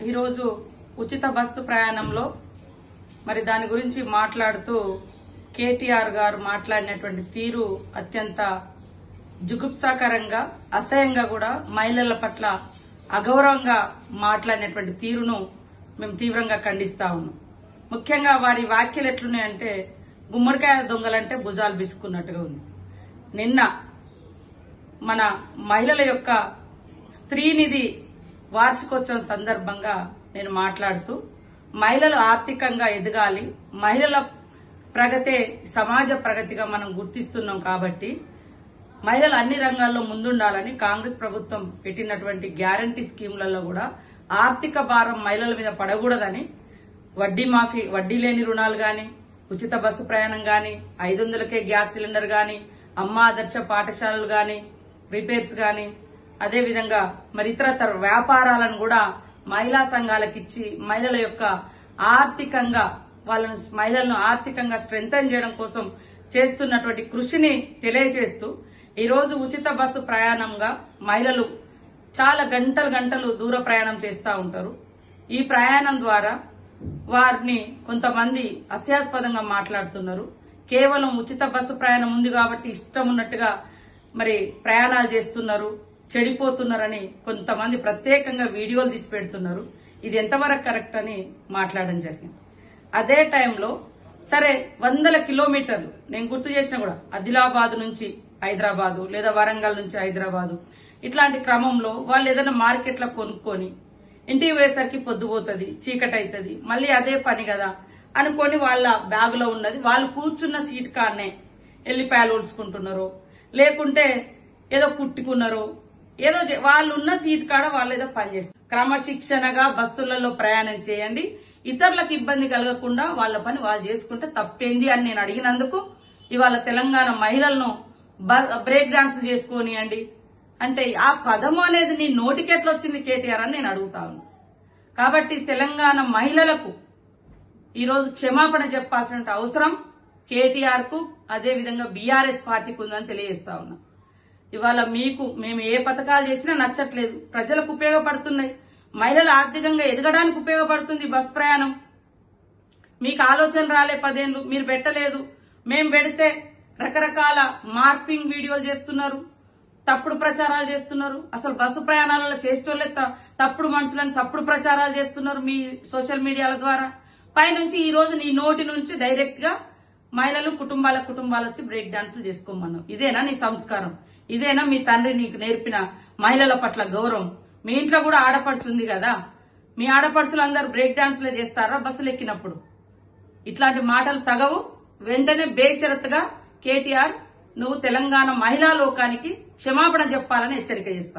ఈరోజు ఉచిత బస్సు ప్రయాణంలో మరి దాని గురించి మాట్లాడుతూ కేటీఆర్ గారు మాట్లాడినటువంటి తీరు అత్యంత జుగుప్సాకరంగా అసహ్యంగా కూడా మహిళల పట్ల అగౌరవంగా మాట్లాడినటువంటి తీరును మేము తీవ్రంగా ఖండిస్తా ఉన్నాం ముఖ్యంగా వారి వ్యాఖ్యలు ఎట్లున్నాయంటే గుమ్మడికాయ దొంగలంటే భుజాలు బిసుకున్నట్టుగా ఉంది నిన్న మన మహిళల యొక్క స్త్రీనిధి వార్షికోత్సవం సందర్భంగా నేను మాట్లాడుతూ మహిళలు ఆర్థికంగా ఎదగాలి మహిళల ప్రగతే సమాజ ప్రగతిగా మనం గుర్తిస్తున్నాం కాబట్టి మహిళలు అన్ని రంగాల్లో ముందుండాలని కాంగ్రెస్ ప్రభుత్వం పెట్టినటువంటి గ్యారంటీ స్కీములలో కూడా ఆర్థిక భారం మహిళల మీద పడకూడదని వడ్డీ మాఫీ వడ్డీ లేని రుణాలు గాని ఉచిత బస్సు ప్రయాణం గాని ఐదు వందలకే గ్యాస్ సిలిండర్ గాని అమ్మ ఆదర్శ పాఠశాలలు గాని రిపేర్స్ గాని అదేవిధంగా మరి ఇతరతర వ్యాపారాలను కూడా మహిళా సంఘాలకు ఇచ్చి మహిళల యొక్క ఆర్థికంగా వాళ్ళను మహిళలను ఆర్థికంగా స్ట్రెంథన్ చేయడం కోసం చేస్తున్నటువంటి కృషిని తెలియజేస్తూ ఈ రోజు ఉచిత బస్సు ప్రయాణంగా మహిళలు చాలా గంటలు గంటలు దూర ప్రయాణం చేస్తూ ఉంటారు ఈ ప్రయాణం ద్వారా వారిని కొంతమంది అస్యాస్పదంగా మాట్లాడుతున్నారు కేవలం ఉచిత బస్సు ప్రయాణం ఉంది కాబట్టి ఇష్టం ఉన్నట్టుగా మరి ప్రయాణాలు చేస్తున్నారు చెడిపోతున్నారని కొంతమంది ప్రత్యేకంగా వీడియోలు తీసి పెడుతున్నారు ఇది ఎంతవరకు కరెక్ట్ అని మాట్లాడడం జరిగింది అదే టైంలో సరే వందల కిలోమీటర్లు నేను గుర్తు చేసిన కూడా ఆదిలాబాద్ నుంచి హైదరాబాదు లేదా వరంగల్ నుంచి హైదరాబాదు ఇట్లాంటి క్రమంలో వాళ్ళు ఏదైనా మార్కెట్లో కొనుక్కొని ఇంటికి పోయేసరికి పొద్దుపోతుంది చీకటి అవుతుంది మళ్ళీ అదే పని కదా అనుకొని వాళ్ళ బ్యాగులో ఉన్నది వాళ్ళు కూర్చున్న సీట్ కాడనే ఎల్లిపాయలు ఉడుచుకుంటున్నారు లేకుంటే ఏదో కుట్టుకున్నారు ఏదో చే- వాళ్ళు ఉన్న సీట్ కాడ వాళ్ళు ఏదో పని చేస్తారు క్రమశిక్షణగా బస్సులలో ప్రయాణం చేయండి ఇతరులకు ఇబ్బంది కలగకుండా వాళ్ళ పని వాళ్ళు చేసుకుంటే తప్పేంది అని నేను అడిగినందుకు ఇవాళ తెలంగాణ మహిళలను బ- బ్రేక్ డాన్సులు చేసుకోనియండి అంటే ఆ పదము అనేది నీ నోటికెట్లా వచ్చింది కేటీఆర్ అని నేను అడుగుతాను కాబట్టి తెలంగాణ మహిళలకు ఈరోజు క్షమాపణ చెప్పాల్సిన అవసరం కేటీఆర్ కు అదే విధంగా బీఆర్ఎస్ పార్టీకి ఉందని తెలియజేస్తా ఉన్నా ఇవాళ మీకు మేము ఏ పథకాలు చేసినా నచ్చట్లేదు ప్రజలకు ఉపయోగపడుతున్నాయి మహిళలు ఆర్థికంగా ఎదగడానికి ఉపయోగపడుతుంది బస్ ప్రయాణం మీకు ఆలోచన రాలే పదేళ్ళు మీరు పెట్టలేదు మేం పెడితే రకరకాల మార్పింగ్ వీడియోలు చేస్తున్నారు తప్పుడు ప్రచారాలు చేస్తున్నారు అసలు బస్సు ప్రయాణాలలో చేసేటోళ్ళే త- తప్పుడు మనుషులను తప్పుడు ప్రచారాలు చేస్తున్నారు మీ సోషల్ మీడియాల ద్వారా పైనుంచి ఈ రోజు నీ నోటి నుంచి డైరెక్ట్ గా మహిళలు కుటుంబాల కుటుంబాలు వచ్చి బ్రేక్ డాన్సులు చేసుకోమన్నావు ఇదేనా నీ సంస్కారం ఇదేనా మీ తండ్రి నీకు నేర్పిన మహిళల పట్ల గౌరవం మీ ఇంట్లో కూడా ఆడపడుచుంది కదా మీ ఆడపడుచులు అందరు బ్రేక్ డాన్సులే చేస్తారా బస్సులు ఎక్కినప్పుడు ఇట్లాంటి మాటలు తగవు వెంటనే బేషరత్తుగా కేటీఆర్ నువ్వు తెలంగాణ మహిళా లోకానికి క్షమాపణ చెప్పాలని హెచ్చరిక చేస్తావు